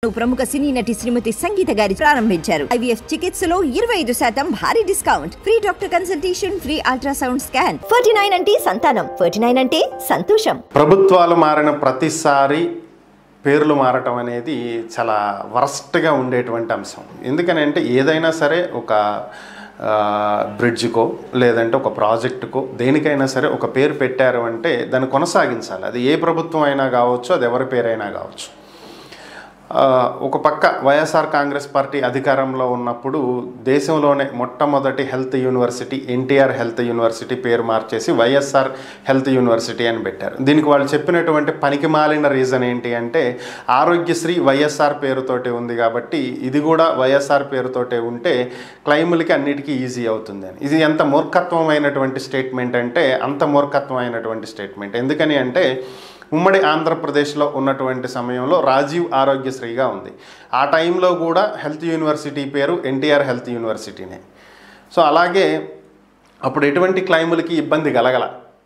ప్రముఖ సినీ నటి శ్రీమతి సంగీత గారి ప్రారంభించారు ఐవీఎఫ్ చికిత్సలో ఇరవై ఐదు శాతం భారీ discount free doctor consultation free ultrasound scan forty nine అంటే సంతానం ఫోర్టీ నైన్ అంటే సంతోషం ప్రభుత్వాలు మారిన ప్రతిసారి పేర్లు మారటం అనేది చాలా వరస్ట్గా ఉండేటువంటి అంశం ఎందుకని అంటే ఏదైనా సరే ఒక ఆ, బ్రిడ్జ్కో లేదంటే ఒక ప్రాజెక్టుకో దేనికైనా సరే ఒక పేరు పెట్టారు అంటే దాన్ని కొనసాగించాలి అది ఏ ప్రభుత్వం అయినా కావచ్చు అది ఎవరి పేరైనా కావచ్చు ఆ, ఒక పక్క వైఎస్ఆర్ కాంగ్రెస్ పార్టీ అధికారంలో ఉన్నప్పుడు దేశంలోనే మొట్టమొదటి health university NTR health university పేరు మార్చేసి వైఎస్ఆర్ హెల్త్ యూనివర్సిటీ అని పెట్టారు దీనికి వాళ్ళు చెప్పినటువంటి పనికి మాలిన రీజన్ ఏంటి అంటే ఆరోగ్యశ్రీ వైఎస్ఆర్ పేరుతోటి ఉంది కాబట్టి ఇది కూడా వైఎస్ఆర్ పేరుతోటే ఉంటే క్లైములకి అన్నిటికీ ఈజీ అవుతుంది అని ఇది ఎంత మూర్ఖత్వమైనటువంటి స్టేట్మెంట్ అంటే అంత మూర్ఖత్వమైనటువంటి స్టేట్మెంట్ ఎందుకని అంటే ఉమ్మడి ఆంధ్రప్రదేశ్లో ఉన్నటువంటి సమయంలో రాజీవ్ ఆరోగ్యశ్రీగా ఉంది ఆ టైంలో కూడా హెల్త్ యూనివర్సిటీ పేరు ఎన్టీఆర్ హెల్త్ యూనివర్సిటీనే సో అలాగే అప్పుడు ఎటువంటి క్లైములకి ఇబ్బంది కలగల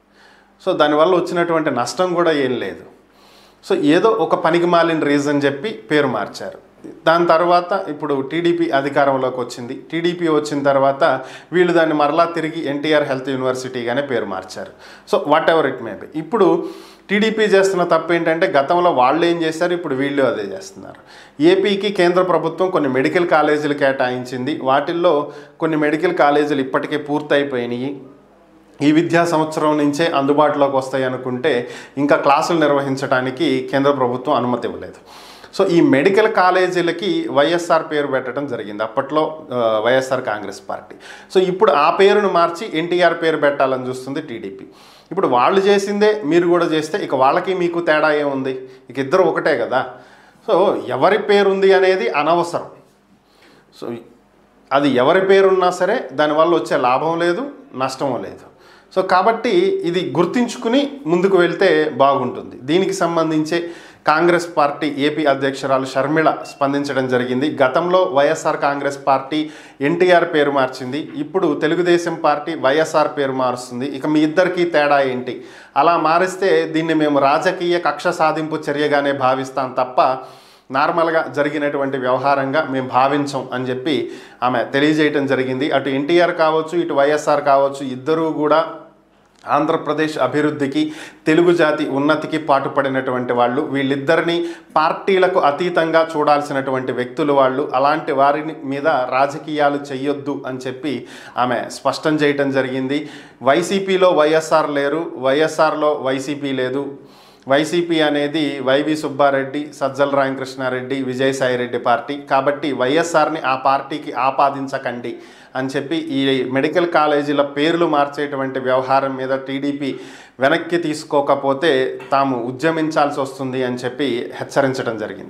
సో దానివల్ల వచ్చినటువంటి నష్టం కూడా ఏం లేదు సో ఏదో ఒక పనికి మాలిన రీజన్ చెప్పి పేరు మార్చారు దాని తర్వాత ఇప్పుడు టీడీపీ అధికారంలోకి వచ్చింది టీడీపీ వచ్చిన తర్వాత వీళ్ళు దాన్ని మరలా తిరిగి ఎన్టీఆర్ హెల్త్ యూనివర్సిటీగానే పేరు మార్చారు so whatever it may be ఇప్పుడు టీడీపీ చేస్తున్న తప్పు ఏంటంటే గతంలో వాళ్ళు ఏం చేశారు ఇప్పుడు వీళ్ళు అదే చేస్తున్నారు ఏపీకి కేంద్ర ప్రభుత్వం కొన్ని మెడికల్ కాలేజీలు కేటాయించింది వాటిల్లో కొన్ని మెడికల్ కాలేజీలు ఇప్పటికే పూర్తయిపోయినాయి ఈ విద్యా సంవత్సరం నుంచే అందుబాటులోకి వస్తాయి అనుకుంటే ఇంకా క్లాసులు నిర్వహించడానికి కేంద్ర ప్రభుత్వం అనుమతి ఇవ్వలేదు సో ఈ మెడికల్ కాలేజీలకి వైఎస్ఆర్ పేరు పెట్టడం జరిగింది అప్పట్లో ఆ, వైఎస్ఆర్ కాంగ్రెస్ పార్టీ సో ఇప్పుడు ఆ పేరును మార్చి ఎన్టీఆర్ పేరు పెట్టాలని చూస్తుంది టీడీపీ ఇప్పుడు వాళ్ళు చేసిందే మీరు కూడా చేస్తే ఇక వాళ్ళకి మీకు తేడా ఏముంది ఇక ఇద్దరు ఒకటే కదా సో ఎవరి పేరుంది అనేది అనవసరం సో అది ఎవరి పేరున్నా సరే దానివల్ల వచ్చే లాభం లేదు నష్టం లేదు సో కాబట్టి ఇది గుర్తించుకుని ముందుకు వెళ్తే బాగుంటుంది దీనికి సంబంధించే కాంగ్రెస్ పార్టీ ఏపీ అధ్యక్షురాలు షర్మిళ స్పందించడం జరిగింది గతంలో వైఎస్ఆర్ కాంగ్రెస్ పార్టీ ఎన్టీఆర్ పేరు మార్చింది ఇప్పుడు తెలుగుదేశం పార్టీ వైఎస్ఆర్ పేరు మారుస్తుంది ఇక మీ ఇద్దరికీ తేడా ఏంటి అలా మారిస్తే దీన్ని మేము రాజకీయ కక్ష సాధింపు చర్యగానే భావిస్తాం తప్ప నార్మల్గా జరిగినటువంటి వ్యవహారంగా మేము భావించం అని చెప్పి ఆమె తెలియజేయటం జరిగింది అటు ఎన్టీఆర్ కావచ్చు ఇటు వైఎస్ఆర్ కావచ్చు ఇద్దరూ కూడా ఆంధ్రప్రదేశ్ అభివృద్ధికి తెలుగు జాతి ఉన్నతికి పాటుపడినటువంటి వాళ్ళు వీళ్ళిద్దరిని పార్టీలకు అతీతంగా చూడాల్సినటువంటి వ్యక్తులు వాళ్ళు అలాంటి వారిని మీద రాజకీయాలు చెయ్యొద్దు అని చెప్పి ఆమె స్పష్టం చేయటం జరిగింది వైసీపీలో వైఎస్ఆర్ లేరు వైఎస్ఆర్లో వైసీపీ లేదు వైసీపీ అనేది వైవి సుబ్బారెడ్డి సజ్జల రామకృష్ణారెడ్డి విజయసాయిరెడ్డి పార్టీ కాబట్టి వైఎస్ఆర్ని ఆ పార్టీకి ఆపాదించకండి అని చెప్పి ఈ మెడికల్ కాలేజీల పేర్లు మార్చేటువంటి వ్యవహారం మీద టీడీపీ వెనక్కి తీసుకోకపోతే తాము ఉద్యమించాల్సి వస్తుంది అని చెప్పి హెచ్చరించడం జరిగింది